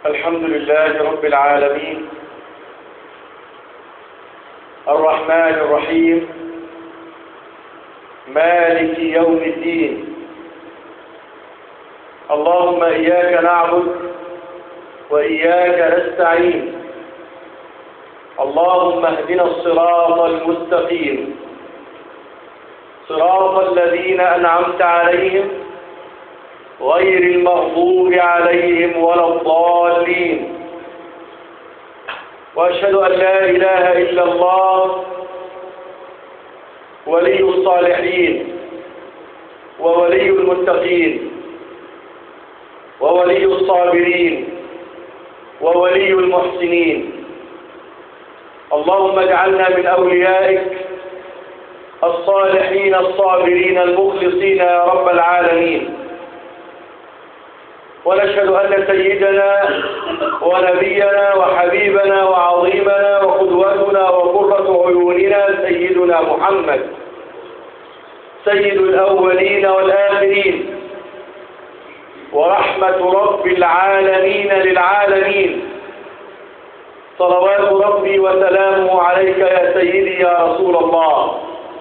الحمد لله رب العالمين الرحمن الرحيم مالك يوم الدين اللهم إياك نعبد وإياك نستعين اللهم اهدنا الصراط المستقيم صراط الذين أنعمت عليهم غير المغضوب عليهم ولا الضالين وأشهد أن لا إله إلا الله ولي الصالحين وولي المتقين وولي الصابرين وولي المحسنين اللهم اجعلنا من أوليائك الصالحين الصابرين المخلصين يا رب العالمين ونشهد أن سيدنا ونبينا وحبيبنا وعظيمنا وقدوتنا وقرة عيوننا سيدنا محمد سيد الأولين والآخرين ورحمة رب العالمين للعالمين صلوات ربي وسلامه عليك يا سيدي يا رسول الله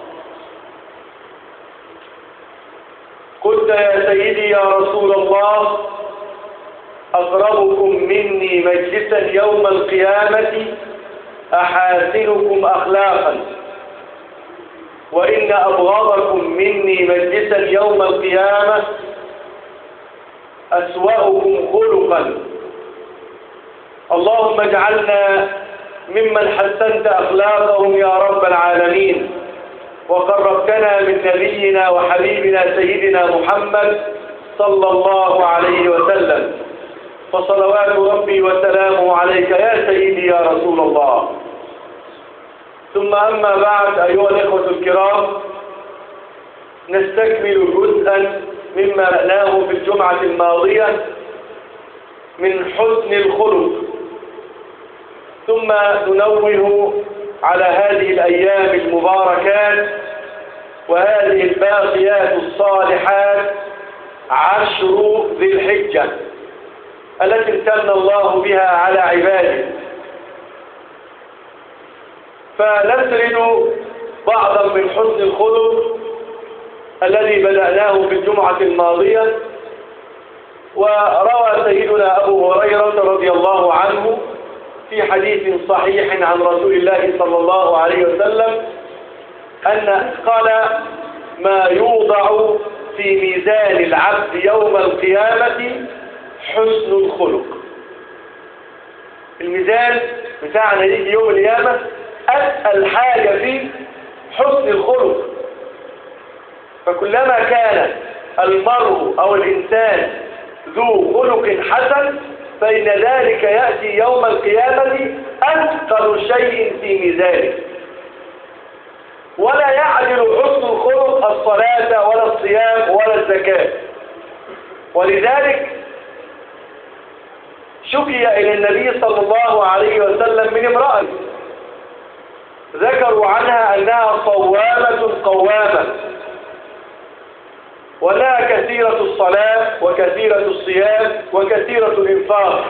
قلت يا سيدي يا رسول الله أقربكم مني مجلسا يوم القيامة أحاسنكم أخلاقا وإن أبغضكم مني مجلسا يوم القيامة أسوأكم خلقا اللهم اجعلنا ممن حسنت أخلاقهم يا رب العالمين وقربتنا من نبينا وحبيبنا سيدنا محمد صلى الله عليه وسلم فصلوات ربي وسلامه عليك يا سيدي يا رسول الله ثم أما بعد أيها الإخوة الكرام نستكمل جزءا مما رأناه في الجمعة الماضية من حسن الخلق ثم ننوه على هذه الأيام المباركات وهذه الباقيات الصالحات عشر ذي الحجة التي امتن الله بها على عباده فنسرد بعضا من حسن الخلق الذي بدأناه في الجمعة الماضية وروى سيدنا أبو هريرة رضي الله عنه في حديث صحيح عن رسول الله صلى الله عليه وسلم أن قال ما يوضع في ميزان العبد يوم القيامة حسن الخلق الميزان بتاعنا يجي يوم القيامة أسأل حاجة فيه حسن الخلق فكلما كان المرء أو الإنسان ذو خلق حسن فإن ذلك يأتي يوم القيامة أثقل شيء في ميزانه ولا يعدل حسن الخلق الصلاة ولا الصيام ولا الزكاة ولذلك شكي إلى النبي صلى الله عليه وسلم من امرأة ذكروا عنها أنها صوامة قوامة ولا كثيرة الصلاة وكثيرة الصيام وكثيرة الإنفاق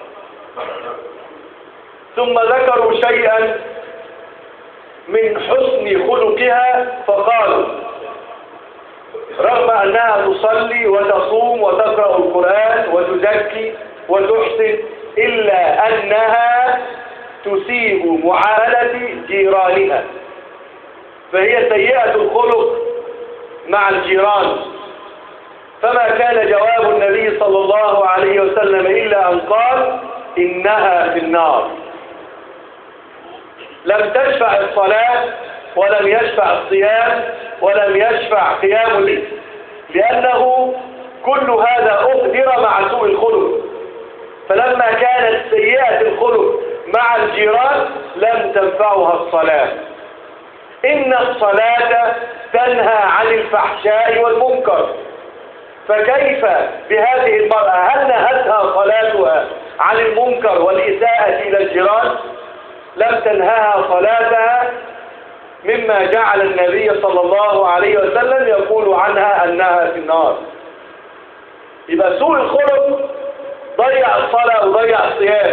ثم ذكروا شيئا من حسن خلقها فقالوا رغم أنها تصلي وتصوم وتقرأ القرآن وتزكي وتحسن إلا أنها تسيء معاملة جيرانها فهي سيئة الخلق مع الجيران فما كان جواب النبي صلى الله عليه وسلم إلا أن قال إنها في النار لم تشفع الصلاة ولم يشفع الصيام ولم يشفع قيام الليل لأنه كل هذا أقدر مع سوء الخلق فلما كانت سيئة الخلق مع الجيران لم تنفعها الصلاة إن الصلاة تنهى عن الفحشاء والمنكر فكيف بهذه المرأة هل نهتها صلاتها عن المنكر والإساءة إلى الجيران لم تنهها صلاتها مما جعل النبي صلى الله عليه وسلم يقول عنها أنها في النار يبقى سوء الخلق ضيع الصلاة وضيع الصيام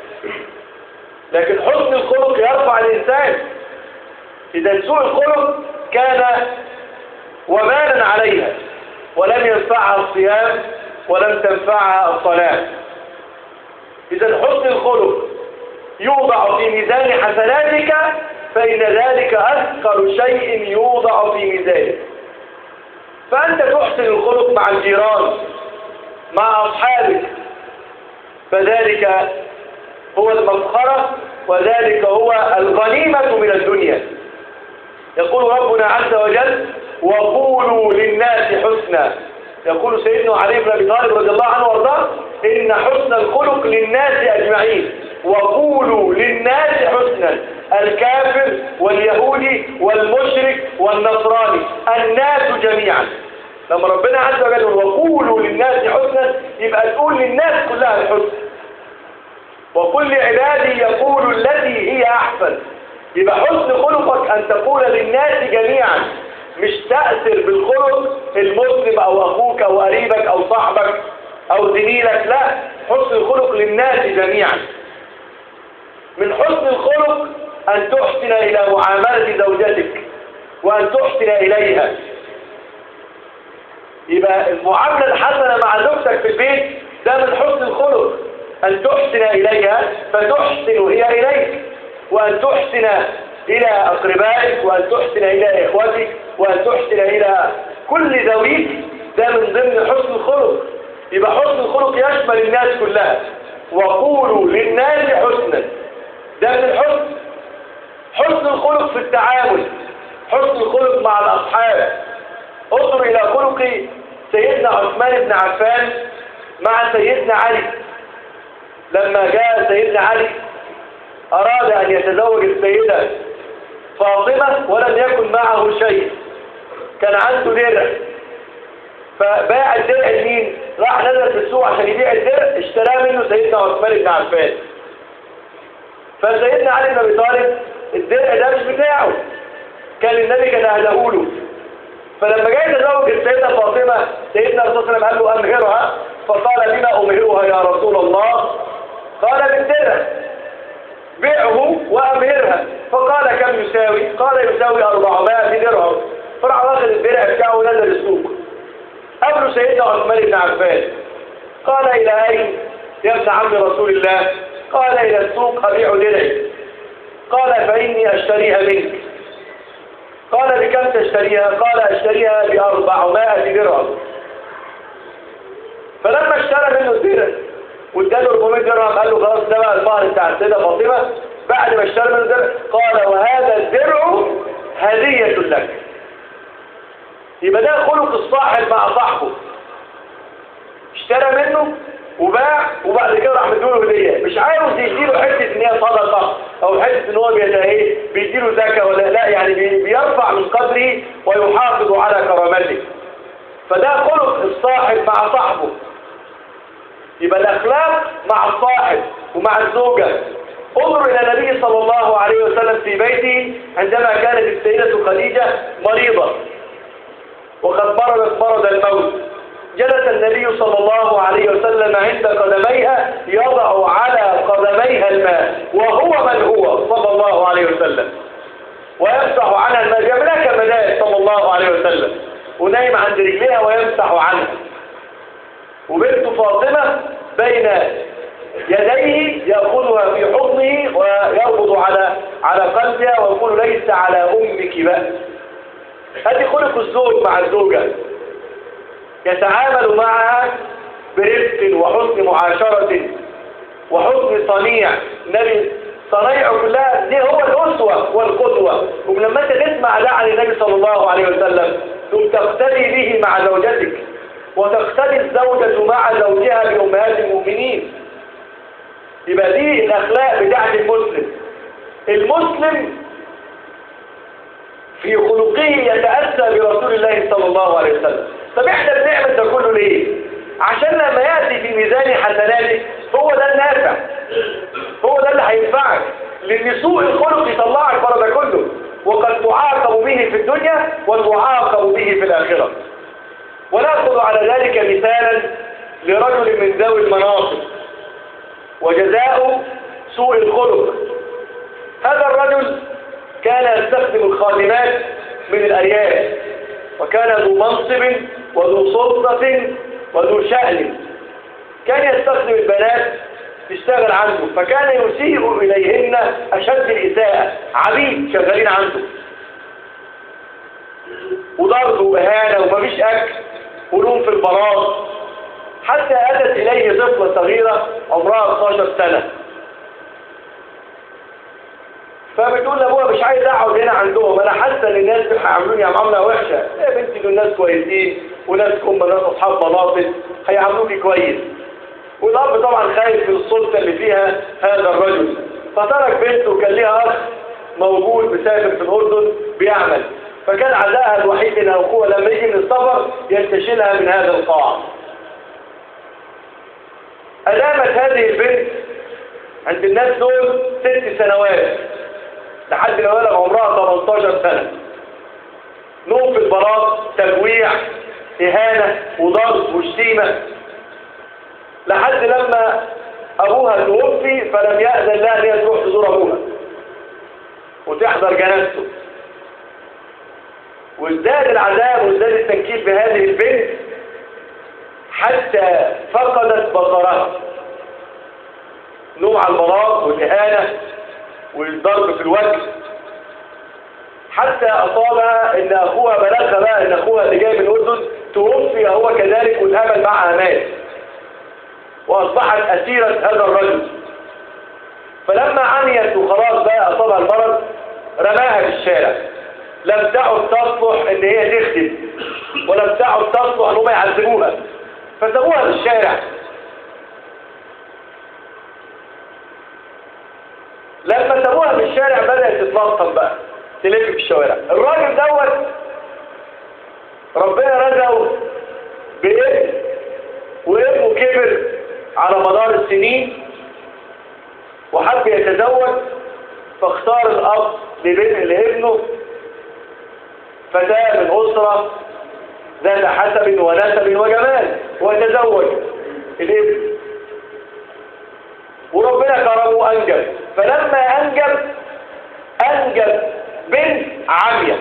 لكن حسن الخلق يرفع الإنسان إذا سوء الخلق كان وبالا عليها ولم ينفعها الصيام ولم تنفعها الصلاة إذا حسن الخلق يوضع في ميزان حسناتك فإن ذلك أثقل شيء يوضع في ميزانك فأنت تحسن الخلق مع الجيران مع أصحابك فذلك هو المفخرة وذلك هو الغنيمة من الدنيا يقول ربنا عز وجل وقولوا للناس حسنا يقول سيدنا علي بن ابي طالب رضي الله عنه وارضاه ان حسن الخلق للناس اجمعين وقولوا للناس حسنا الكافر واليهودي والمشرك والنصراني الناس جميعا لما ربنا عز وجل وقولوا للناس حسنا يبقى تقول للناس كلها الحسن وكل عبادي يقول التي هي احسن يبقى حسن خلقك ان تقول للناس جميعا مش تأثر بالخلق المسلم او اخوك او قريبك او صاحبك او زميلك لا حسن الخلق للناس جميعا من حسن الخلق ان تحسن الى معاملة زوجتك وان تحسن اليها يبقى المعاملة الحسنة مع زوجتك في البيت ده من حسن الخلق أن تحسن إليها فتحسن هي إليك وأن تحسن إلى أقربائك وأن تحسن إلى إخوتك وأن تحسن إلى كل ذويك ده من ضمن حسن الخلق يبقى حسن الخلق يشمل الناس كلها وقولوا للناس حسنا ده من الحسن حسن الخلق في التعامل حسن الخلق مع الأصحاب انظر إلى خلق سيدنا عثمان بن عفان مع سيدنا علي لما جاء سيدنا علي أراد أن يتزوج السيدة فاطمة ولم يكن معه شيء كان عنده درع فباع الدرع لمين؟ راح نزل في السوق عشان يبيع الدرع اشتراه منه سيدنا عثمان بن عفان فسيدنا علي بن ابي طالب الدرع ده مش بتاعه كان النبي كان اهداه فلما جاي يتزوج السيدة فاطمة سيدنا الرسول صلى الله عليه وسلم قال له أمهرها فقال بما أمهرها يا رسول الله قال بالدرع بيعه وأمهرها فقال كم يساوي قال يساوي 400 درهم فراح واخد الدرع بتاعه ونزل السوق قبله سيدنا عثمان بن عفان قال إلى أين يا ابن عم رسول الله قال إلى السوق أبيع درعي قال فإني أشتريها منك قال بكم تشتريها قال اشتريها بأربعمائة درهم فلما اشترى منه الدرع واداله 400 درهم قال له خلاص ده بقى المهر بتاع السيدة فاطمة بعد ما اشترى منه الدرع قال وهذا الدرع هدية لك يبقى ده خلق الصاحب مع صاحبه اشترى منه وباع وبعد كده راح مديله هديه مش عاوز يديله حته ان هي صدقه او حته ان هو بيدا ايه بيديله زكاه ولا لا يعني بي- بيرفع من قدره ويحافظ على كرامته فده خلق الصاحب مع صاحبه يبقى الاخلاق مع الصاحب ومع الزوجه انظر الى النبي صلى الله عليه وسلم في بيته عندما كانت السيده خديجه مريضه وقد مرضت مرض الموت جلس النبي صلى الله عليه وسلم عند قدميها يضع على قدميها الماء وهو من هو صلى الله عليه وسلم ويمسح عنها الماء جاب كمداد صلى الله عليه وسلم ونايم عند رجليها ويمسح عنها وبنت فاطمة بين يديه يأخذها في حضنه ويربط على على قلبها ويقول ليس على أمك بأس هذه خلق الزوج مع الزوجة يتعامل معها برفق وحسن معاشرة وحسن صنيع النبي صنيعه كلها دي هو الأسوة والقدوة ولما انت تسمع ده عن النبي صلى الله عليه وسلم ثم تقتدي به مع زوجتك وتقتدي الزوجة مع زوجها بأمهات المؤمنين يبقى دي الأخلاق بتاعت المسلم المسلم في خلقه يتأسى برسول الله صلى الله عليه وسلم طب احنا بنعمل ده كله ليه عشان لما يأتي في ميزان حسناتك هو ده النافع هو ده اللي هينفعك لان سوء الخلق يطلعك بره ده كله وقد تعاقب به في الدنيا وتعاقب به في الآخرة ونأخذ على ذلك مثالا لرجل من ذوي المناصب وجزاء سوء الخلق هذا الرجل كان يستخدم الخادمات من الأرياف وكان ذو منصب وذو سلطة وذو شأن كان يستخدم البنات تشتغل عنده فكان يسيء إليهن أشد الإساءة عبيد شغالين عنده وضرب وإهانة ومفيش أكل ولوم في البلاط حتى أتت إليه طفلة صغيرة عمرها 12 سنة فبتقول لابوها مش عايز اقعد هنا عندهم انا حاسه ان الناس دول هيعاملوني معامله وحشه يا بنتي دول ناس كويسين وناس هم ناس اصحاب مناصب هيعاملوكي كويس والاب طبعا خايف من السلطه اللي فيها هذا الرجل فترك بنته وكان ليها اخ موجود مسافر في الاردن بيعمل فكان عزائها الوحيد ان اخوها لما يجي من السفر ينتشلها من هذا القاع أدامت هذه البنت عند الناس دول ست سنوات لحد ما بلغ عمرها 18 سنة نوم في البلاط تجويع إهانة وضرب وشتيمة لحد لما أبوها توفي فلم يأذن لها أن هي تروح تزور أبوها وتحضر جنازته وازداد العذاب وازداد التنكيل بهذه البنت حتى فقدت بصرها نوع البلاط والإهانة والضرب في الوجه حتى أصابها إن أخوها بلغها بقى إن أخوها اللي جاي من الأردن توفي هو كذلك والأمل معها مات وأصبحت أسيرة هذا الرجل فلما عميت وخلاص بقى أصابها المرض رماها في الشارع لم تعد تصلح إن هي تخدم ولم تعد تصلح إن هم يعذبوها فسابوها في الشارع لما سابوها في الشارع بدأت تتلطم بقى تلف في الشوارع الراجل دوت ربنا رزقه بابن وابنه كبر على مدار السنين وحب يتزوج فاختار الأب لبنت لابنه فتاة من أسرة ذات حسب ونسب وجمال وتزوج الابن وربنا كرمه وأنجب فلما أنجب أنجب بنت عامية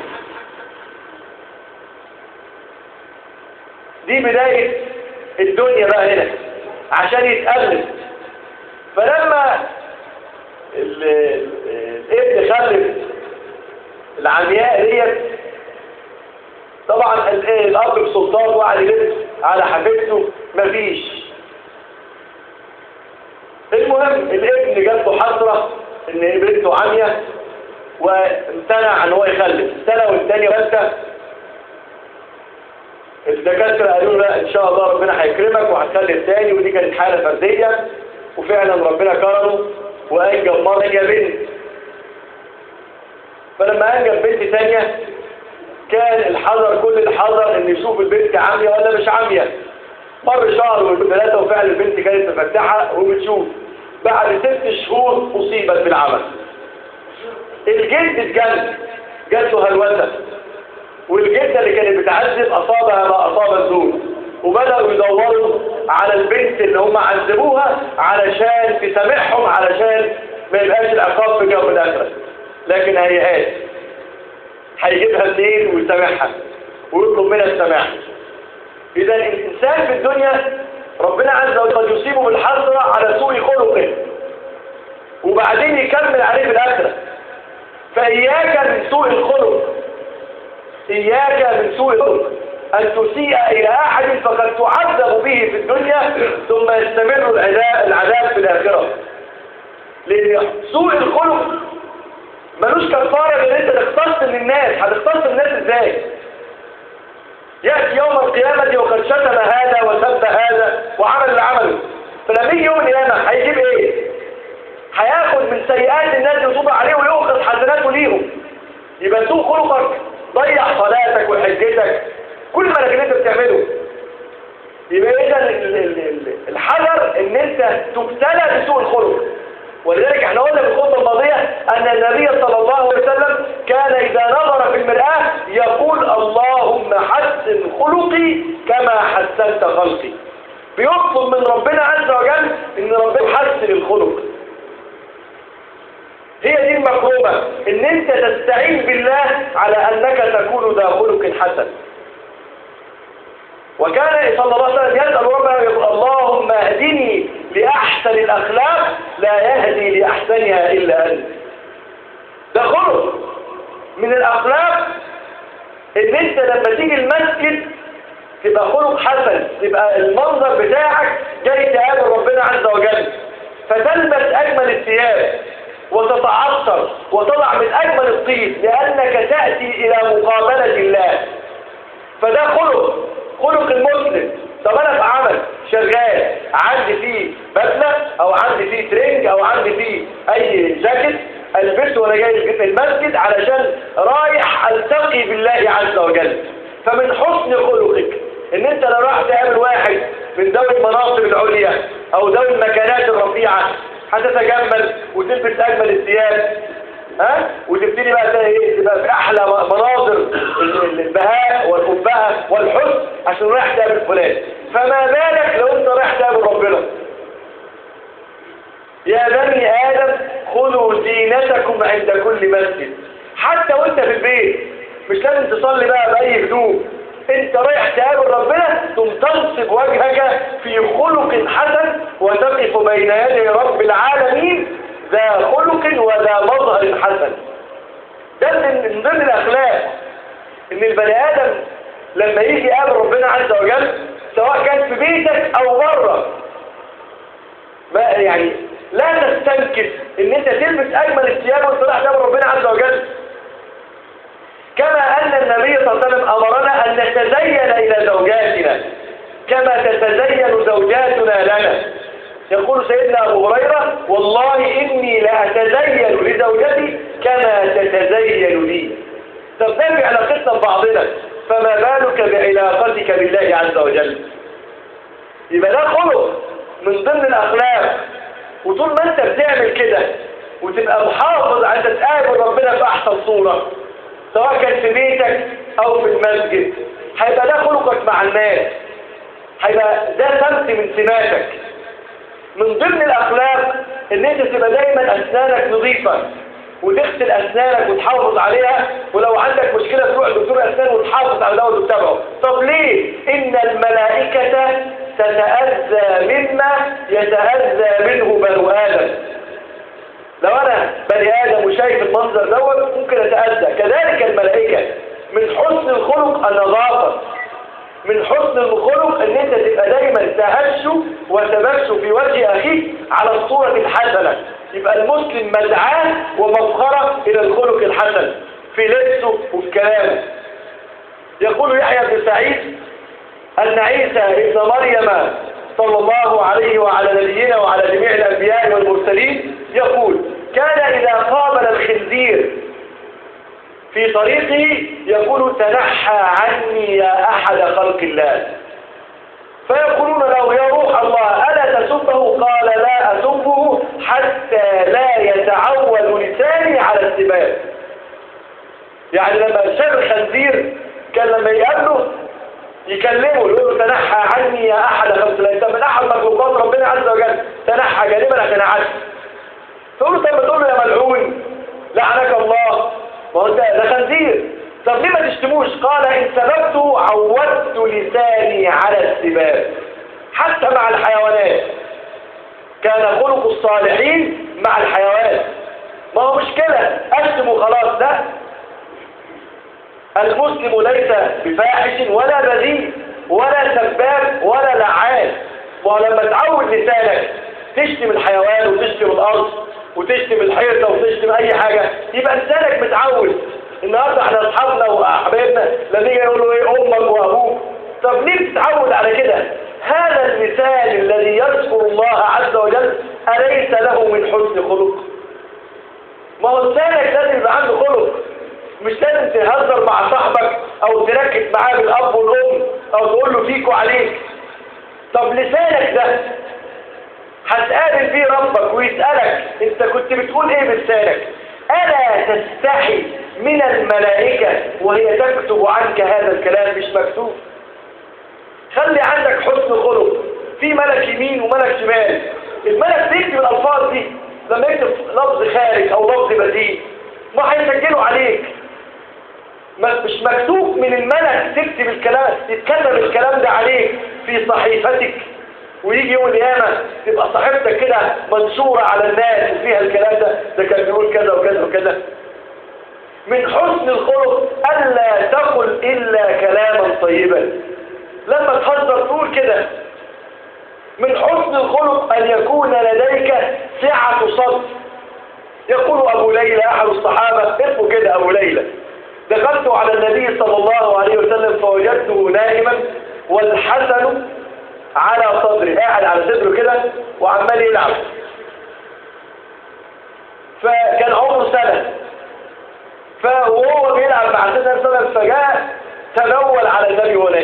دي بداية الدنيا بقى هنا عشان يتقلب فلما الابن خلف العمياء ديت طبعا الاب بسلطان وقعد يلف على حبيبته مفيش المهم الابن جات له حسره ان بنته عاميه وامتنع ان هو يخلف السنه والثانيه والثالثه الدكاتره قالوا له ان شاء الله ربنا هيكرمك وهتخلف تاني ودي كانت حاله فرديه وفعلا ربنا كرمه وانجب مره ثانيه بنت فلما انجب بنت ثانيه كان الحذر كل الحذر ان يشوف البنت عاميه ولا مش عاميه مر شهر وثلاثه وفعلا البنت كانت مفتحه وبتشوف بعد ست شهور اصيبت بالعمل الجلد اتجلد جات له هلوسه والجده اللي كانت بتعذب اصابها ما اصاب الزوج وبداوا يدوروا على البنت اللي هم عذبوها علشان تسامحهم علشان ما يبقاش العقاب في جنب الاخره لكن هيهات هيجيبها منين ويسامحها ويطلب منها السماح اذا الانسان في الدنيا ربنا عز وجل قد يصيبه بالحسره على سوء خلقه وبعدين يكمل عليه في الاخره فإياك من سوء الخلق إياك من سوء الخلق أن تسيء إلى أحد فقد تعذب به في الدنيا ثم يستمر العذاب, العذاب في الآخرة لأن سوء الخلق ملوش كفارة لأن أنت تختص للناس هتختص الناس إزاي يأتي يوم القيامة وقد شتم هذا وسب هذا وعمل اللي عمله فلما يجي يوم القيامة هيجيب إيه هياخد من سيئات الناس اللي توضع عليه ويؤخذ حسناته ليهم يبقى سوء خلقك ضيع صلاتك وحجتك كل ما لكن انت بتعمله يبقى اذا الحذر ان انت تبتلى بسوء الخلق ولذلك احنا قلنا في الخطبه الماضيه ان النبي صلى الله عليه وسلم كان اذا نظر في المراه يقول اللهم حسن خلقي كما حسنت خلقي بيطلب من ربنا عز وجل ان ربنا يحسن الخلق ان انت تستعين بالله على انك تكون ذا خلق حسن وكان صلى الله عليه وسلم يسأل ربنا يقول اللهم اهدني لأحسن الأخلاق لا يهدي لأحسنها إلا أنت ده خلق من الأخلاق ان انت لما تيجي المسجد تبقى خلق حسن تبقى المنظر بتاعك جاي تقابل ربنا عز وجل فتلبس أجمل الثياب وتتعطر وتضع من أجمل الطيب لأنك تأتي إلى مقابلة الله فده خلق خلق المسلم طب أنا في عمل شغال عندي فيه بدلة أو عندي فيه ترنج أو عندي فيه أي جاكيت ألبسه وأنا جاي في المسجد علشان رايح ألتقي بالله عز وجل فمن حسن خلقك ان انت لو راح تقابل واحد من ذوي المناصب العليا او ذوي المكانات الرفيعة هتتجمل وتلبس اجمل الثياب ها وتبتدي بقى ايه تبقى في احلى مناظر البهاء والقبهة والحسن عشان رايح تقابل فلان فما بالك لو انت رايح تقابل ربنا يا بني ادم خذوا زينتكم عند كل مسجد حتى وانت في البيت مش لازم تصلي بقى باي هدوء انت رايح تقابل ربنا ثم تنصب وجهك في خلق حسن وتقف بين يدي رب العالمين ذا خلق وذا مظهر حسن ده من ضمن الاخلاق ان البني ادم لما يجي يقابل ربنا عز وجل سواء كان في بيتك او بره ما يعني لا تستنكف ان انت تلبس اجمل الثياب وانت رايح تقابل ربنا عز وجل كما أن النبي صلى الله عليه وسلم أمرنا أن نتزين إلى زوجاتنا كما تتزين زوجاتنا لنا يقول سيدنا أبو هريرة والله إني لأتزين لزوجتي كما تتزين لي طب ده في علاقتنا ببعضنا فما بالك بعلاقتك بالله عز وجل يبقى ده خلق من ضمن الأخلاق وطول ما أنت بتعمل كده وتبقى محافظ على تقابل ربنا في أحسن صورة سواء كان في بيتك او في المسجد هيبقى ده خلقك مع الناس هيبقى ده سمت من سماتك من ضمن الاخلاق ان انت تبقى دايما اسنانك نظيفة وتغسل اسنانك وتحافظ عليها ولو عندك مشكلة تروح لدكتور اسنان وتحافظ على ده وتتابعه طب ليه ان الملائكة تتأذى مما يتأذى منه بنو ادم لو انا بني ادم وشايف المنظر دوت ممكن اتأذى كذلك الملائكة من حسن الخلق النظافة من حسن الخلق ان انت تبقى دايما تهش وتبش في وجه اخيك على الصورة الحسنة يبقى المسلم مدعاه ومفخرة الى الخلق الحسن في لبسه وفي كلامه يقول يحيى بن سعيد ان عيسى ابن مريم صلى الله عليه وعلى نبينا وعلى جميع الأنبياء والمرسلين يقول كان إذا قابل الخنزير في طريقه يقول تنحى عني يا أحد خلق الله فيقولون له يا روح الله ألا تسبه قال لا أسبه حتى لا يتعود لساني على السباب يعني لما شاف الخنزير كان لما يقابله يكلمه يقول له تنحى عني يا أحد خمس انت من أحد مخلوقات ربنا عز وجل تنحى جانبا عشان عدل تقول له طب ما تقول له يا ملعون لعنك الله ما هو انت ده خنزير طب ليه ما تشتموش قال إن سببته عودت لساني على السباب حتى مع الحيوانات كان خلق الصالحين مع الحيوانات ما هو مشكلة أشتم وخلاص لا المسلم ليس بفاحش ولا بذيء ولا سباب ولا لعان ولما تعود لسانك تشتم الحيوان وتشتم الأرض وتشتم الحيطة وتشتم أي حاجة يبقى لسانك متعود النهاردة احنا أصحابنا وأحبابنا لما نيجي نقول ايه أمك وأبوك طب ليه تتعود على كده هذا المثال الذي يذكر الله عز وجل أليس له من حسن خلق ما هو لسانك لازم يبقى عنده خلق مش لازم تهزر مع صاحبك او تركز معاه بالاب والام او تقول له فيك وعليك طب لسانك ده هتقابل فيه ربك ويسألك انت كنت بتقول ايه بلسانك الا تستحي من الملائكة وهي تكتب عنك هذا الكلام مش مكتوب خلي عندك حسن خلق في ملك يمين وملك شمال الملك بيكتب الالفاظ دي لما يكتب لفظ خارج او لفظ بذيء ما هيسجلوا عليك ما- مش مكتوب من الملك تكتب الكلام تتكلم الكلام ده عليك في صحيفتك ويجي يوم القيامة تبقى صحيفتك كده منشورة على الناس وفيها الكلام ده ده كان بيقول كذا وكذا وكذا من حسن الخلق ألا تقل إلا كلاما طيبا لما تهزر تقول كده من حسن الخلق أن يكون لديك سعة صدر يقول أبو ليلى أحد الصحابة اسمه كده أبو ليلى دخلت على النبي صلى الله عليه وسلم فوجدته نائما والحسن على صدره قاعد على صدره كده وعمال يلعب فكان عمره سنة فهو بيلعب مع سيدنا النبي صلى الله عليه وسلم فجاء تنول على النبي ولاد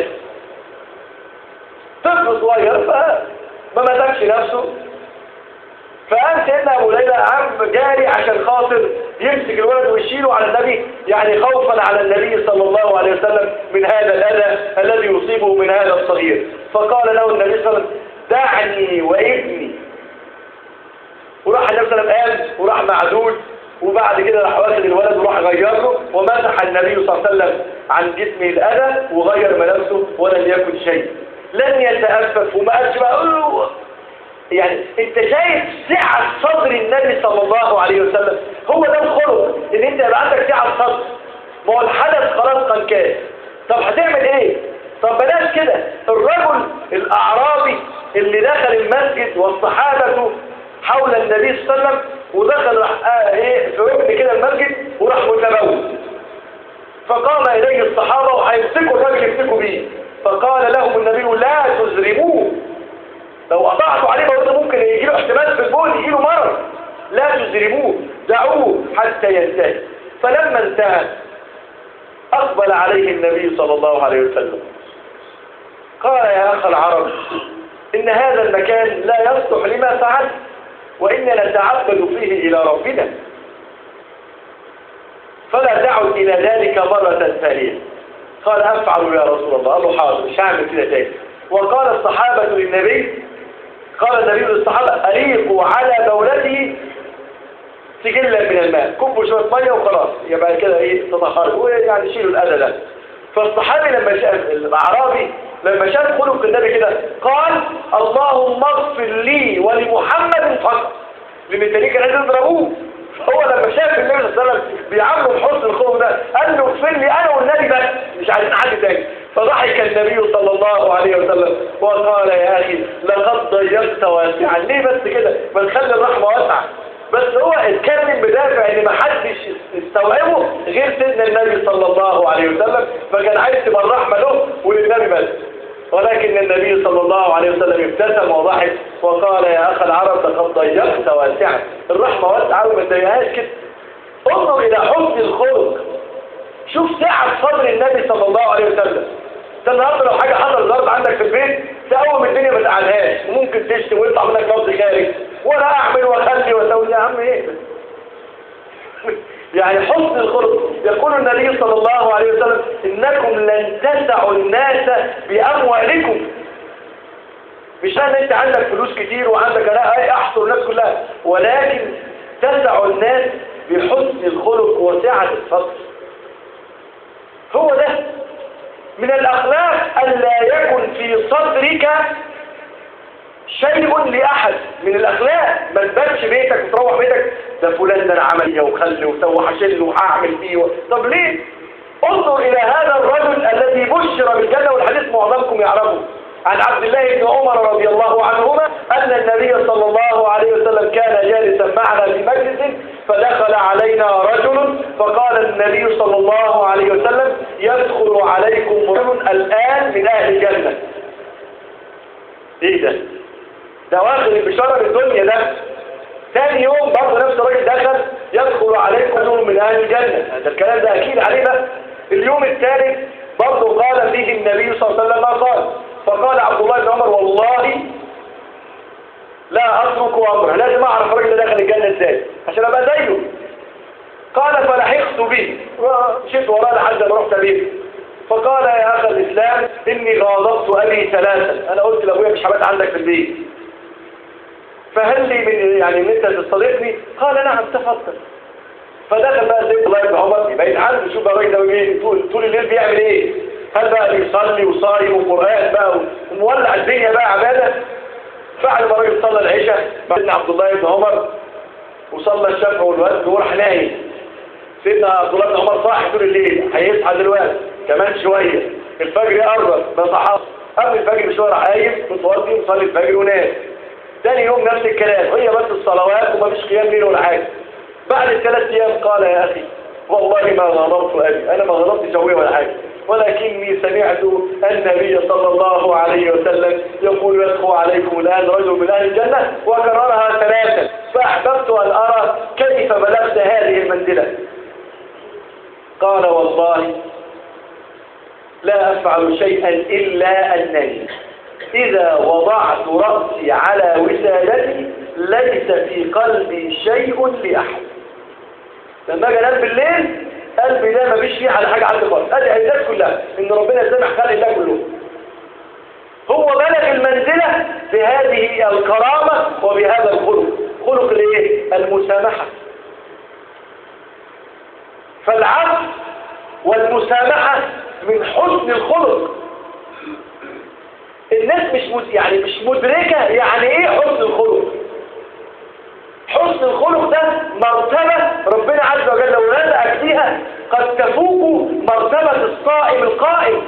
طفل صغير فما مسكش نفسه فقام سيدنا ابو ليلى عم جاري عشان خاطر يمسك الولد ويشيله على النبي يعني خوفا على النبي صلى الله عليه وسلم من هذا الاذى الذي يصيبه من هذا الصغير فقال له النبي صلى الله عليه وسلم دعني وابني وراح النبي صلى الله عليه وسلم قام وراح معدول وبعد كده راح واخد الولد وراح غير له ومسح النبي صلى الله عليه وسلم عن جسمه الاذى وغير ملابسه ولم يكن شيء لن يتأفف وما قالش بقى "أوه". يعني انت شايف سعة صدر النبي صلى الله عليه وسلم هو ده الخلق ان انت يبقى عندك سعة صدر ما هو الحدث خلاص قد كان طب هتعمل ايه طب بلاش كده الرجل الاعرابي اللي دخل المسجد والصحابة حول النبي صلى الله عليه وسلم ودخل راح آه ايه في ركن كده المسجد وراح متبول فقام اليه الصحابة وهيمسكوا الراجل يمسكوا بيه فقال لهم النبي لا تزرموه لو قطعتوا عليه برضه ممكن يجي له احتمال في البول يجي له مرض لا تزرموه دعوه حتى ينتهي فلما انتهى أقبل عليه النبي صلى الله عليه وسلم قال يا أخ العرب إن هذا المكان لا يصلح لما فعلت وإننا نتعبد فيه إلى ربنا فلا تعد إلى ذلك مرة ثانية قال أفعل يا رسول الله قال له حاضر مش هعمل كده تاني وقال الصحابة للنبي قال النبي للصحابة أريقوا على دولته سجلا من الماء كبوا شوية مية وخلاص يبقى كده ايه تطهروا يعني شيلوا الأذى ده فالصحابي لما شاف الأعرابي لما شاف خلق النبي كده قال اللهم اغفر لي ولمحمد فقط لأن التانيين كانوا عايزين يضربوه هو لما شاف النبي صلى الله عليه وسلم بيعامله بحسن الخلق ده قال له اغفر لي أنا والنبي بس مش عايزين حد تاني فضحك النبي صلى الله عليه وسلم وقال يا أخي لقد ضيقت واسعا ليه بس كده ما نخلي الرحمة واسعة بس هو اتكلم بدافع ان ما حدش يستوعبه غير سيدنا النبي صلى الله عليه وسلم فكان عايز تبقى الرحمة له وللنبي بس ولكن النبي صلى الله عليه وسلم ابتسم وضحك وقال يا أخ العرب لقد ضيقت واسعا الرحمة واسعة وما تضايقهاش كده انظر إلى حسن الخلق شوف سعة صدر النبي صلى الله عليه وسلم انت النهارده لو حاجة حصلت ضرب عندك في البيت تقوم الدنيا ما تقعدهاش وممكن تشتم ويطلع منك لفظ خارج ولا اعمل واخلي واسوي يا عم ايه يعني حسن الخلق يقول النبي صلى الله عليه وسلم انكم لن تسعوا الناس باموالكم مش ان انت عندك فلوس كتير وعندك لا اي احصر الناس كلها ولكن تسع الناس بحسن الخلق وسعة الصدر هو ده من الاخلاق الا يكن في صدرك شيء لأحد من الأخلاق ما تبانش بيتك وتروح بيتك ده فلان ده أنا عمل ايه وخلي وسوى حشل وهعمل فيه و... طب ليه؟ انظر إلى هذا الرجل الذي بشر بالجنة والحديث معظمكم يعرفه عن عبد الله بن عمر رضي الله عنهما أن النبي صلى الله عليه وسلم كان جالسا معنا في مجلس فدخل علينا رجل فقال النبي صلى الله عليه وسلم يدخل عليكم رجل الآن من أهل الجنة ايه ده ده واخد البشارة بالدنيا ده ثاني يوم برضه نفس الراجل دخل يدخل عليكم رجل من اهل الجنة ده الكلام ده اكيد عليه بقى اليوم الثالث برضه قال فيه النبي صلى الله عليه وسلم ما قال فقال عبد الله بن عمر والله لا اترك امره لازم اعرف الراجل ده دخل الجنة ازاي عشان ابقى زيه قال فلحقت به مشيت وراه لحد ما رحت به فقال يا اخ الاسلام اني غاضبت ابي ثلاثا انا قلت لابويا مش هبات عندك في البيت فهل لي من يعني ان انت تستضيفني قال نعم تفضل فدخل بقى سيدنا الله بن عمر يبقى عنده شوف بقى الراجل ده بيجي طول طول الليل بيعمل ايه هل بقى بيصلي وصايم وقران بقى ومولع الدنيا بقى عباده بعد ما الراجل صلى العشاء سيدنا عبد الله بن عمر وصلى الشفع والوتر وراح نايم سيدنا عبد الله بن عمر صاحي طول الليل هيصحى دلوقتي كمان شويه الفجر قرب ما صحاش قبل الفجر بشويه راح قايم متوضي وصلي الفجر ونام تاني يوم نفس الكلام هي بس الصلوات ومفيش قيام ليل ولا حاجه بعد الثلاث ايام قال يا اخي والله ما غضبت ابي انا ما غضبت شويه ولا حاجه ولكني سمعت النبي صلى الله عليه وسلم يقول يدخل عليكم الآن رجل من أهل الجنة وكررها ثلاثا فأحببت أن أرى كيف بلغت هذه المنزلة قال والله لا أفعل شيئا إلا أنني إذا وضعت رأسي على وسادتي ليس في قلبي شيء لأحد لما أجي أنام بالليل قلبي ده مفيش فيه على حاجة عندي خالص أدعي الناس كلها إن ربنا سامح خلق الله كلهم هو بلغ المنزلة بهذه الكرامة وبهذا الخلق خلق الايه المسامحة فالعفو والمسامحة من حسن الخلق الناس مش مد... يعني مش مدركة يعني ايه حسن الخلق حسن الخلق ده مرتبة ربنا عز وجل لو رزقك فيها قد تفوق مرتبة الصائم القائم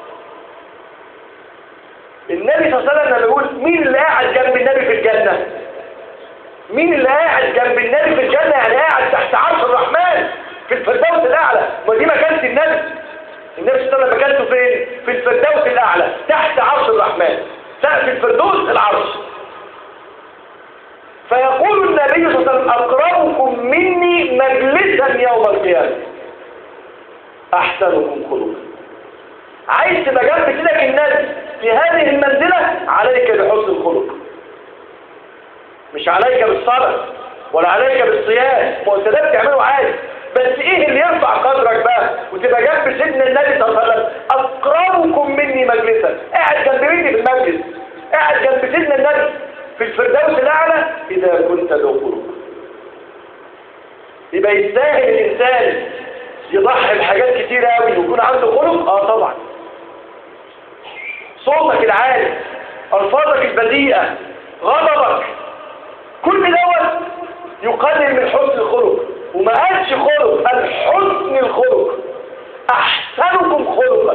النبي صلى الله عليه وسلم بيقول مين اللي قاعد جنب النبي في الجنة مين اللي قاعد جنب النبي في الجنة يعني قاعد تحت عرش الرحمن في الفردوس الأعلى ما دي مكانة النبي النبي صلى الله عليه وسلم مكانته فين في الفردوس الأعلى تحت عرش الرحمن في الفردوس العرش فيقول النبي صلى الله عليه وسلم أقربكم مني مجلسا يوم القيامة أحسنكم خلقا عايز تبقى جنب كده النبي في هذه المنزلة عليك بحسن الخلق مش عليك بالصلاة ولا عليك بالصيام مؤسسات تعمله عادي بس ايه اللي يرفع قدرك بقى وتبقى جنب سيدنا النبي صلى الله عليه وسلم اقربكم مني مجلسا قاعد جنب مني في المجلس قاعد جنب سيدنا النبي في الفردوس الاعلى اذا كنت ذو خلق يبقى يستاهل الانسان يضحي بحاجات كتير قوي ويكون عنده خلق اه طبعا صوتك العالي الفاظك البذيئه غضبك كل دوت يقلل من حسن الخلق وما قالش خلق قال حسن الخلق احسنكم خلقا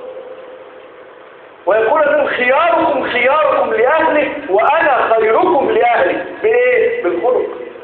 ويقول لهم خياركم خياركم لاهله وانا خيركم لاهلي بايه بالخلق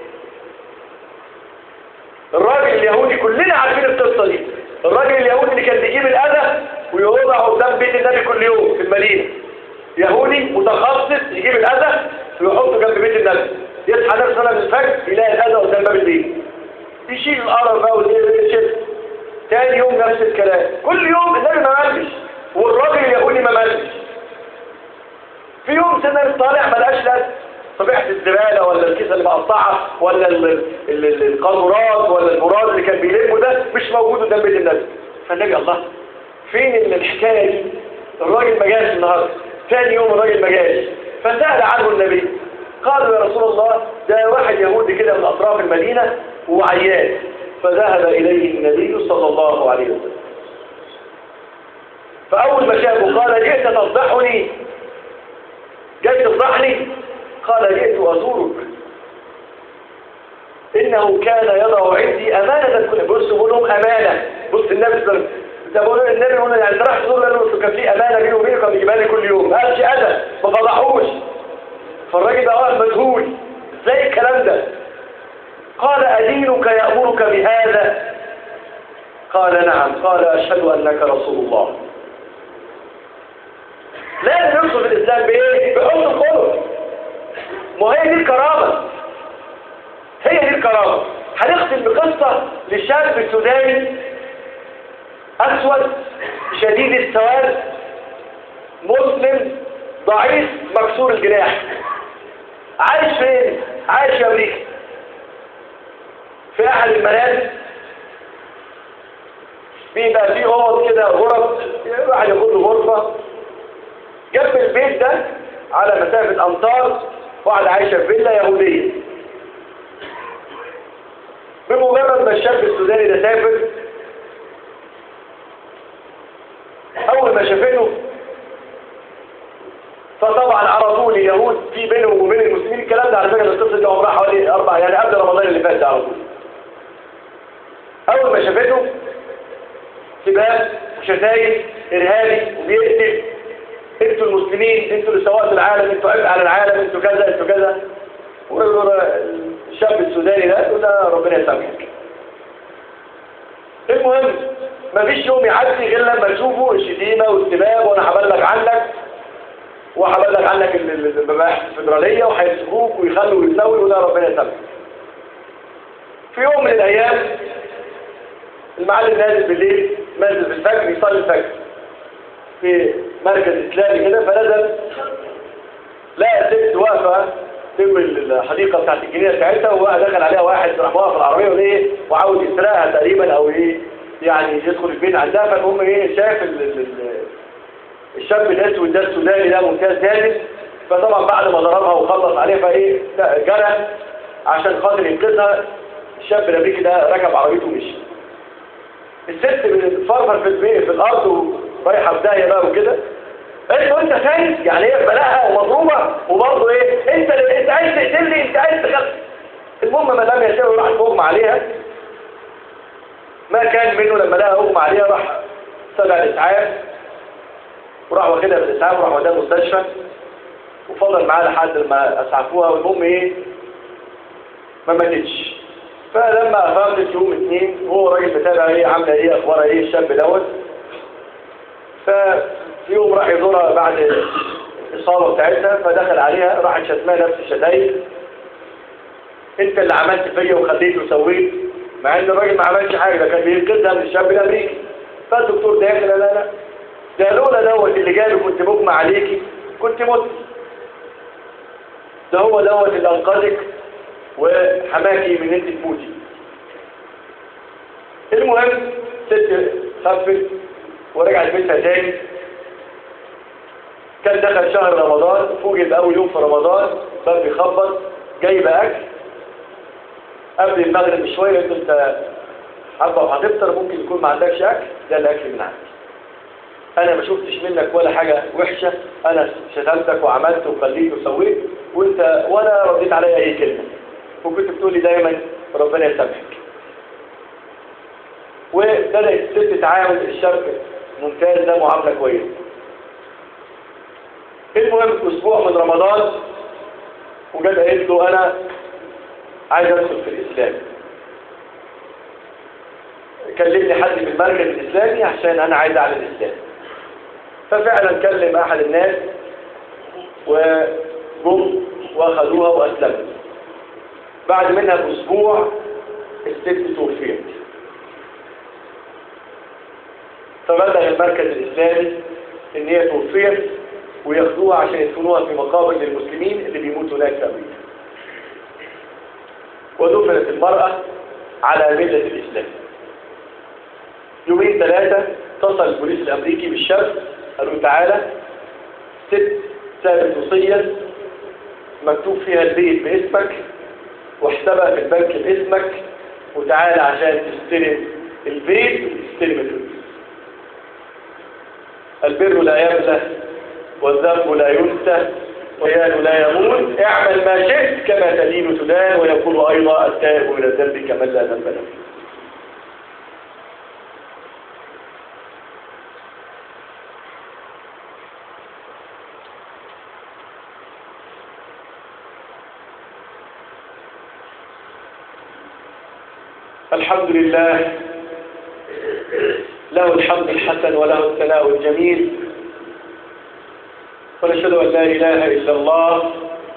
الراجل اليهودي كلنا عارفين القصه دي الراجل اليهودي اللي كان بيجيب الاذى ويوضع قدام بيت النبي كل يوم في المدينه يهودي متخصص يجيب الاذى ويحطه جنب بيت النبي يصحى نفسه من الفجر يلاقي الاذى قدام باب البيت يشيل القرف بقى ويشيل تاني يوم نفس الكلام كل يوم النبي ما ملش والراجل اليهودي ما ملش في يوم سنة طالع ما لقاش لازم طبيعة الزبالة ولا الكيسة اللي مقطعة ولا القاذورات ولا البراز اللي كان بيلمه ده مش موجود قدام بيت النبي فالنبي الله فين الحكاية دي الراجل ما جاش النهارده ثاني يوم الراجل ما جاش فسأل عنه النبي قالوا يا رسول الله ده واحد يهودي كده من أطراف المدينة وعيان فذهب إليه النبي صلى الله عليه وسلم فأول ما شافه قال جئت تفضحني جئت تفضحني قال جئت أزورك إنه كان يضع عندي أمانة كل بص بقولهم أمانة بص النبي صلى الله عليه وسلم ده بقول النبي هنا يعني راح تزور لانه كان في امانه بينه وبينه كان بيجيبها لي كل يوم ما قالش اذى ما فضحوش فالراجل ده واقف مذهول ازاي الكلام ده قال ادينك يامرك بهذا قال نعم قال اشهد انك رسول الله لازم ندخل في الاسلام بايه بحسن الخلق ما هي دي الكرامه هي دي الكرامه هنختم بقصه لشاب سوداني أسود شديد السواد مسلم ضعيف مكسور الجناح عايش فين؟ عايش في أمريكا في أحد المنازل بيبقى فيه اوض كده غرف واحد ياخد له غرفة جنب البيت ده على مسافة أمتار واحدة عايشة في فيلا يهودية بمجرد ما الشاب السوداني ده سافر أول ما شافته فطبعا على طول اليهود في بينهم وبين المسلمين الكلام ده على فكرة القصة دي عمرها حوالي أربع يعني قبل رمضان اللي فات ده على طول أول ما شافته سباب وشتايم إرهابي وبيقتل انتوا المسلمين انتوا اللي سوقتوا العالم انتوا عبء على العالم انتوا كذا انتوا كذا والشاب السوداني ده يقول ده ربنا يسامحك المهم مفيش يوم يعدي غير لما تشوفوا الشتيمة والسباب وانا هبلغ عنك وهبلغ عنك المباحث الفدرالية وهيمسكوك ويخلوا ويسوي وده ربنا يسامحك في يوم من الايام المعلم نازل بالليل نازل بالفجر يصلي الفجر في مركز اسلامي كده فنزل لقى ست واقفه في الحديقه بتاعت الجنينه بتاعتها وبقى دخل عليها واحد راح واقف العربيه وايه وعاوز يسرقها تقريبا او ايه يعني يدخل البيت عندها فالمهم ايه شاف ال ال الشاب الاسود ده السوداني ده ممتاز جامد فطبعا بعد ما ضربها وخلص عليها فايه جرى عشان خاطر ينقذها الشاب الامريكي ده ركب عربيته ومشي الست بتفرفر في البيت في الارض ورايحه في داهيه بقى وكده انت وانت خايف يعني هي بلاها ومضروبه وبرضه ايه انت انت عايز تقتلني انت عايز تخلص المهم ما دام يساوي راح تغمى عليها ما كان منه لما لقى اغمى عليها راح سبع الاسعاف وراح واخدها من الاسعاف وراح وداها المستشفى وفضل معاها لحد ما اسعفوها والمهم ايه ما ماتتش فلما افهمت يوم اثنين هو راجل متابع ايه عامله ايه اخبارها ايه الشاب دوت ففي يوم راح يزورها بعد الاصابه بتاعتها فدخل عليها راحت شتمها نفس الشتايم انت اللي عملت فيا وخليت وسويت مع ان الراجل ما عملش حاجه ده كان بينقذها من الشاب الامريكي فالدكتور داخل لا لا ده لولا دوت اللي جالي كنت مغمى عليكي كنت مت ده هو دوت اللي انقذك وحماكي من انت تموتي المهم ست خفت ورجعت بيتها تاني كان دخل شهر رمضان فوجئ بأول يوم في رمضان باب بيخبط جايبه اكل قبل المغرب بشويه قلت انت حابه وهتفطر ممكن يكون ما عندكش اكل ده الاكل من عندي انا ما شفتش منك ولا حاجه وحشه انا شتمتك وعملت وخليت وسويت وانت ولا رديت عليا اي كلمه وكنت بتقولي دايما ربنا يسامحك وبدأت الست تعامل الشاب ممتاز ده معاملة كويسة المهم اسبوع من رمضان وجد قالت له انا عايز ادخل في الاسلام كلمني حد في المركز الاسلامي عشان انا عايز اعمل الاسلام ففعلا كلم احد الناس وجم واخذوها واسلموا بعد منها باسبوع الست توفيت فبلغ المركز الاسلامي ان هي توفيت وياخدوها عشان يدفنوها في مقابر للمسلمين اللي بيموتوا هناك في امريكا ودفنت المرأة على ملة الإسلام يومين ثلاثة اتصل البوليس الأمريكي بالشاب قالوا تعالى ست سابت وصية مكتوب فيها البيت باسمك واحسبها في البنك باسمك وتعالى عشان تستلم البيت وتستلم الفلوس البر لا يبلى والذنب لا ينسى والعيال لا يموت اعمل ما شئت كما تدين تدان ويقول أيضا التائب من الذنب كمن لا ذنب له الحمد لله له الحمد الحسن وله الثناء الجميل ونشهد أن لا إله إلا الله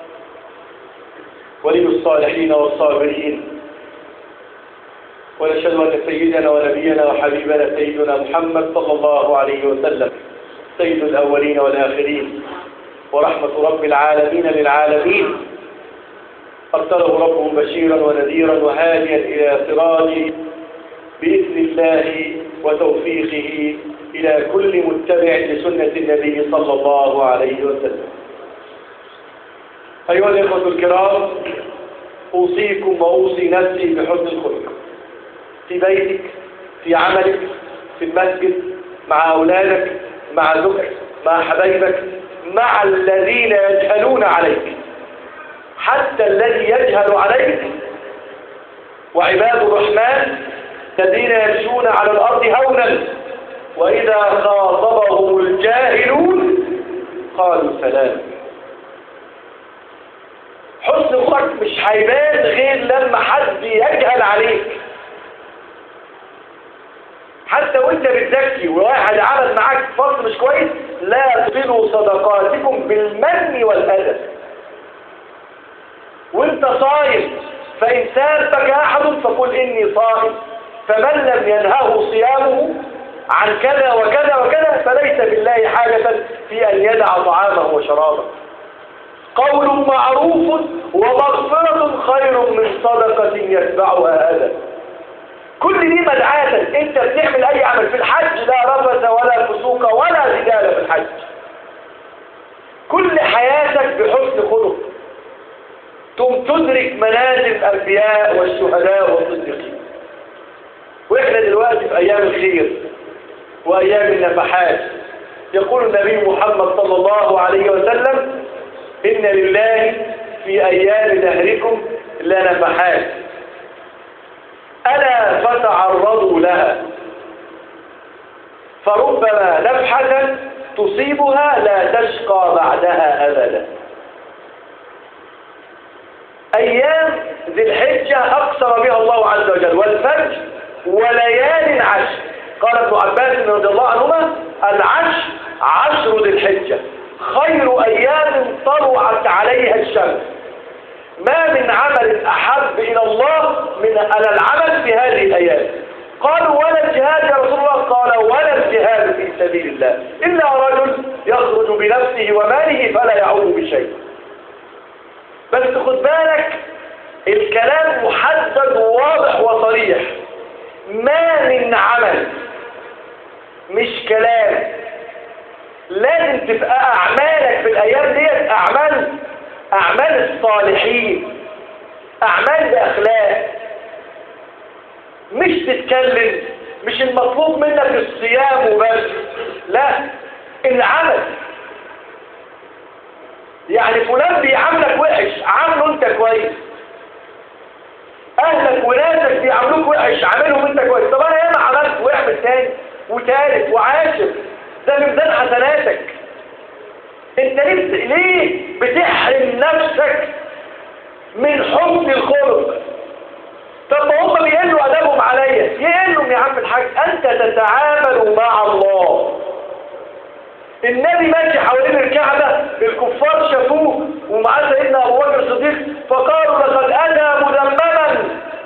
ولي الصالحين والصابرين ونشهد أن سيدنا ونبينا وحبيبنا سيدنا محمد صلى الله عليه وسلم سيد الأولين والآخرين ورحمة رب العالمين للعالمين أرسله ربه بشيرا ونذيرا وهاديا إلى صراطه بإذن الله وتوفيقه إلى كل متبع لسنة النبي صلى الله عليه وسلم أيها الإخوة الكرام أوصيكم وأوصي نفسي بحسن الخلق في بيتك في عملك في المسجد مع أولادك مع زوجك مع حبايبك مع الذين يجهلون عليك حتى الذي يجهل عليك وعباد الرحمن الذين يمشون على الأرض هونا وإذا خاطبهم الجاهلون قالوا سلام حسن خلق مش هيبان غير لما حد يجهل عليك حتى وانت بتزكي وواحد عمل معاك فصل مش كويس لا تبدلوا صدقاتكم بالمن والأذى وانت صايم فإن سابك أحد فقل إني صائم فمن لم ينهه صيامه عن كذا وكذا وكذا فليس بالله حاجة في أن يدع طعامه وشرابه قول معروف ومغفرة خير من صدقة يتبعها أذى كل دي مدعاة انت بتعمل اي عمل في الحج لا رفث ولا فسوق ولا جدال في الحج كل حياتك بحسن خلق ثم تدرك منازل الانبياء والشهداء والصديقين واحنا دلوقتي في ايام الخير وايام النفحات يقول النبي محمد صلى الله عليه وسلم ان لله في ايام دهركم لنفحات ألا فتعرضوا لها فربما نفحة تصيبها لا تشقى بعدها أبدا أيام ذي الحجة أقسم بها الله عز وجل والفجر وليال عشر قال ابن عباس رضي الله عنهما العشر عشر ذي الحجة خير أيام طلعت عليها الشمس ما من عمل أحب إلى الله من على العمل في هذه الأيام قالوا ولا الجهاد يا رسول الله قال ولا الجهاد في سبيل الله إلا رجل يخرج بنفسه وماله فلا يعود بشيء بس خد بالك الكلام محدد وواضح وصريح ما من عمل مش كلام لازم تبقى أعمالك في الأيام ديت أعمال أعمال الصالحين أعمال بأخلاق مش تتكلم مش المطلوب منك الصيام وبس لا العمل يعني فلان بيعاملك وحش عامله انت كويس اهلك وناسك بيعاملوك وحش عاملهم انت كويس طب انا ياما عملت واعمل تاني وتالت وعاشر ده ميزان حسناتك انت ليه ليه بتحرم نفسك من حسن الخلق طب ما هم بيقلوا ادبهم عليا يقلوا يا عم الحاج انت تتعامل مع الله النبي ماشي حوالين الكعبة الكفار شافوه ومعاه سيدنا ابو بكر الصديق فقالوا لقد اتى مذمما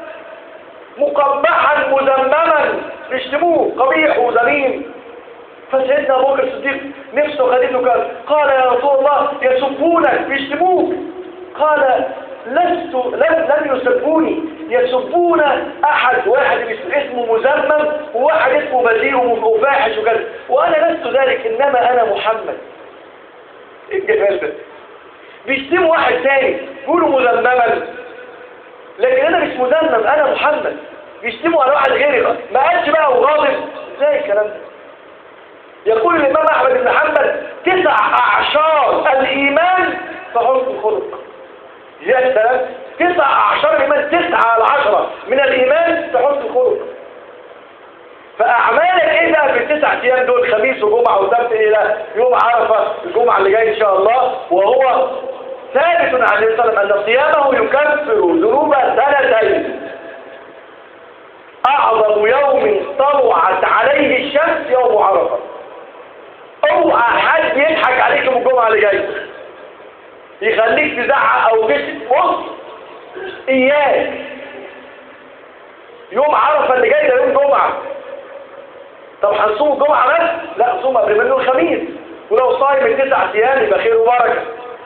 مقبحا مذمما اشتموه قبيح وذميم فسيدنا ابو بكر الصديق نفسه خدته قال قال يا رسول الله يسبونك بيشتموك قال لست لم لم يسبوني يسبون احد واحد اسمه مذمم وواحد اسمه بذيء وفاحش وكذا وانا لست ذلك انما انا محمد ايه الجمال ده بيشتموا واحد تاني يقولوا مذمما لكن انا مش مذمم انا محمد بيشتموا على واحد غيري بقى ما قالش بقى وغاضب ازاي الكلام ده يقول الامام احمد بن حنبل تسع اعشار الايمان فحسن الخلق يا سلام تسع اعشار الايمان تسعة على عشرة من الايمان تحسن الخلق فاعمالك ايه بقى في التسع ايام دول خميس وجمعة وسبت الى يوم عرفة الجمعة اللي جاي ان شاء الله وهو ثابت عن النبي صلى الله عليه وسلم ان صيامه يكفر ذنوب سنتين اعظم يوم طلعت عليه الشمس يوم عرفة اوعى حد يضحك عليك يوم الجمعة اللي جاي يخليك تزعق او تشتم بص اياك يوم عرفة اللي جاي ده يوم جمعة طب هنصوم الجمعة بس لا صوم قبل منه الخميس ولو صايم التسع ايام يبقى خير وبركة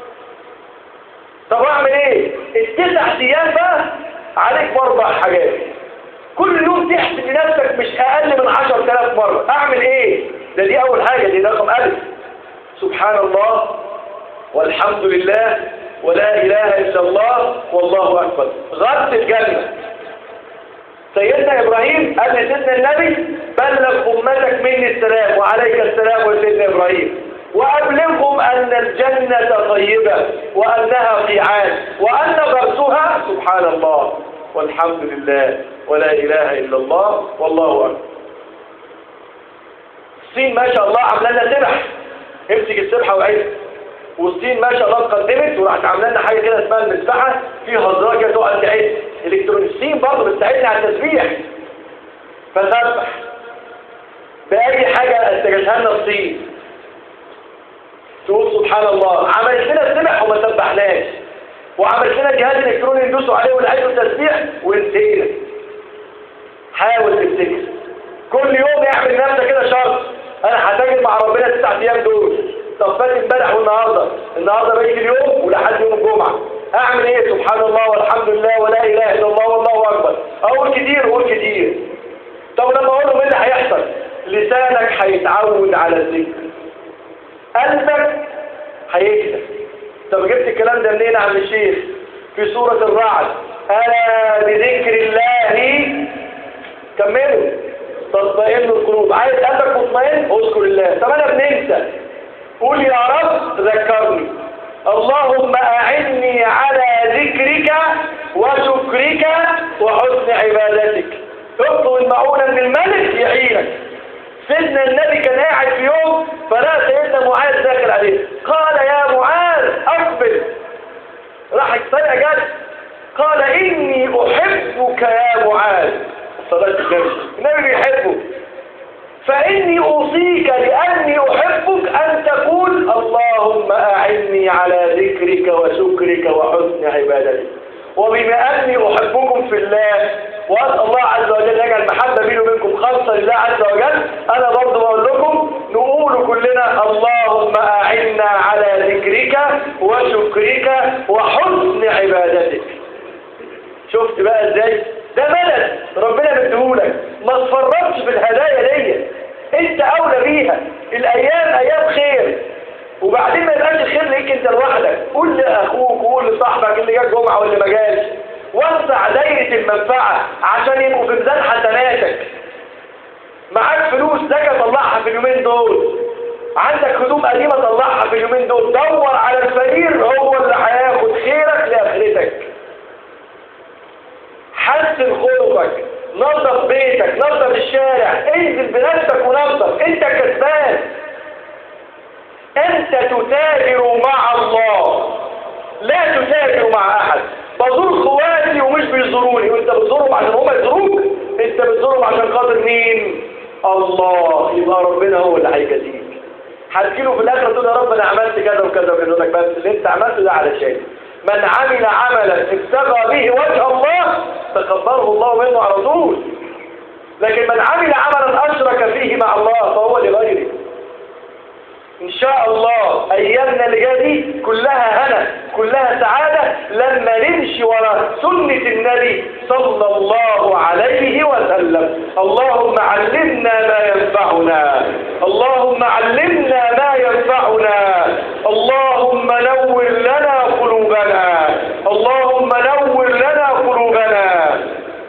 طب اعمل ايه التسع ايام بقى عليك باربع حاجات كل يوم تحسب لنفسك مش اقل من عشر تلاف مرة اعمل ايه ده دي اول حاجة دي رقم الف سبحان الله والحمد لله ولا اله الا الله والله اكبر غرس الجنة سيدنا إبراهيم قال لسيدنا النبي بلغ أمتك مني السلام وعليك السلام وسيدنا إبراهيم وأبلغهم أن الجنة طيبة وأنها قيعان وأن غرسها سبحان الله والحمد لله ولا إله إلا الله والله أكبر الصين ما شاء الله عامله لنا سبح امسك السبحة وعيد والصين ما شاء الله اتقدمت وراحت عامله لنا حاجه كده اسمها المسبحه فيها هزار كده تقعد تعد الكترون الصين برضه بتساعدنا على التسبيح فسبح باي حاجه استجدها لنا الصين تقول سبحان الله عملت لنا السبح وما سبحناش وعملت لنا جهاز الكتروني ندوسوا عليه ونعيد التسبيح ونسينا حاول تفتكر كل يوم اعمل نفسك كده شرط انا هتاجر مع ربنا التسع ايام دول طب فات امبارح والنهارده النهارده بقيت اليوم ولحد يوم الجمعه اعمل ايه سبحان الله والحمد لله ولا اله الا الله والله اكبر اقول كتير اقول كتير طب لما اقول له ايه اللي هيحصل لسانك هيتعود على الذكر قلبك هيكتب طب جبت الكلام ده منين يا عم الشيخ في سورة الرعد ألا بذكر الله كملوا تطمئن القلوب عايز قلبك مطمئن اذكر الله طب انا بننسى قول يا رب ذكرني اللهم أعني على ذكرك وشكرك وحسن عبادتك اطلب المعونة من الملك يعينك سيدنا النبي كان قاعد في يوم فلا سيدنا معاذ داخل عليه قال يا معاذ أقبل راح يطلع جد قال إني أحبك يا معاذ صلاة النبي النبي بيحبه فإني أوصيك لأني أحبك أن تقول اللهم أعني على ذكرك وشكرك وحسن عبادتك وبما أني أحبكم في الله وأسأل الله عز وجل يجعل المحبة بيني وبينكم خاصة لله عز وجل أنا برضه بقول لكم نقول كلنا اللهم أعنا على ذكرك وشكرك وحسن عبادتك شفت بقى ازاي ده ملل ربنا مديهولك ما تفرطش في الهدايا دي انت اولى بيها الايام ايام خير وبعدين ما يبقاش الخير ليك انت لوحدك قول لاخوك وقول لصاحبك اللي جه جمعه واللي ما جاش وسع دايره المنفعه عشان يبقوا في ميزان حسناتك معاك فلوس زكاه طلعها في اليومين دول عندك هدوم قديمه طلعها في اليومين دول دور على الفقير هو اللي هياخد خيرك لاخرتك حسن خلقك نظف بيتك نظف الشارع انزل بنفسك ونظف انت كسبان انت تتاجر مع الله لا تتاجر مع احد بزور خواتي ومش بيزوروني وانت بتزورهم عشان هم يزوروك انت بتزورهم عشان خاطر مين الله يبقى ربنا هو اللي هيجازيك هتجيله في الاخر تقول يا رب انا عملت كذا وكذا وكذا يقول لك بس اللي انت عملته ده علشان من عمل عملا ابتغى به وجه الله تقبله الله منه على طول لكن من عمل عملا اشرك فيه مع الله فهو لغيره ان شاء الله ايامنا اللي جايه دي كلها هنا كلها سعادة لما نمشي ورا سنة النبي صلى الله عليه وسلم اللهم علمنا ما ينفعنا اللهم علمنا ما ينفعنا اللهم نور لنا قلوبنا اللهم نور لنا قلوبنا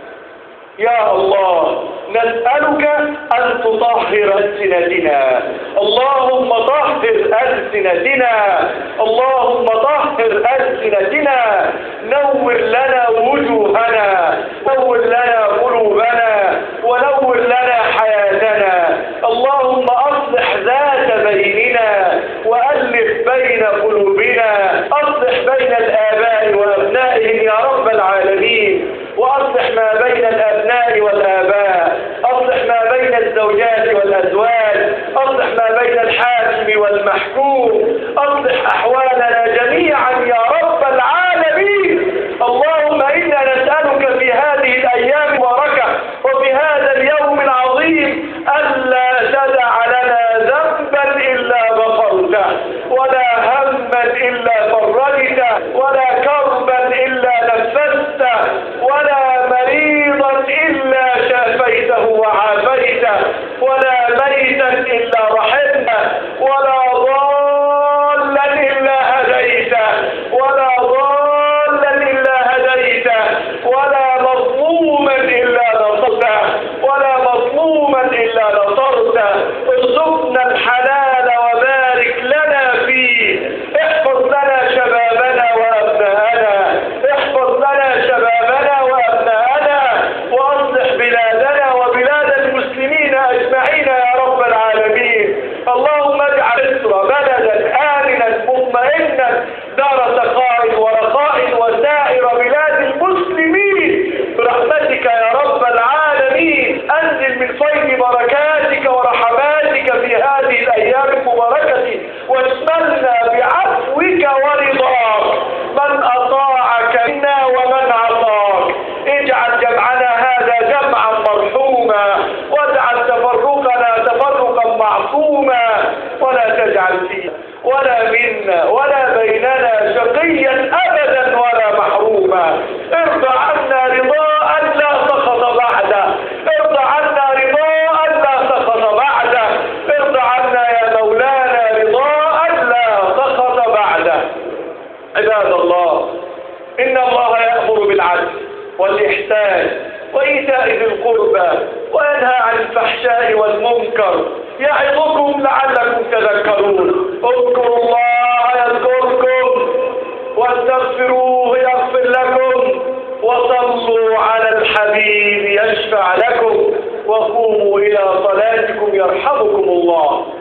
يا الله نسألك أن تطهر ألسنتنا اللهم طهر ألسنتنا اللهم طهر ألسنتنا نور لنا وجوهنا نور لنا قلوبنا ونور لنا حياتنا اللهم أصلح ذات بيننا وألف بين قلوبنا أصلح بين الآباء وأبنائهم يا رب العالمين وأصلح ما بين الأبناء والآباء أصلح ما بين الزوجات والأزواج أصلح ما بين الحاكم والمحكوم أصلح أحوالنا جميعا يا رب العالمين اللهم إنا نسألك في هذه الأيام المباركة وفي هذا اليوم العظيم ألا تدع لنا ذنبا إلا غفرته ولا هما إلا فرجته ولا كربا إلا نفسته ولا مريضا إلا شافيته وعافيته ولا ميتا إلا رحمته ولا ضالا إلا والإحسان وإيتاء ذي القربى وينهى عن الفحشاء والمنكر يعظكم لعلكم تذكرون اذكروا الله يذكركم واستغفروه يغفر لكم وصلوا على الحبيب يشفع لكم وقوموا إلى صلاتكم يرحمكم الله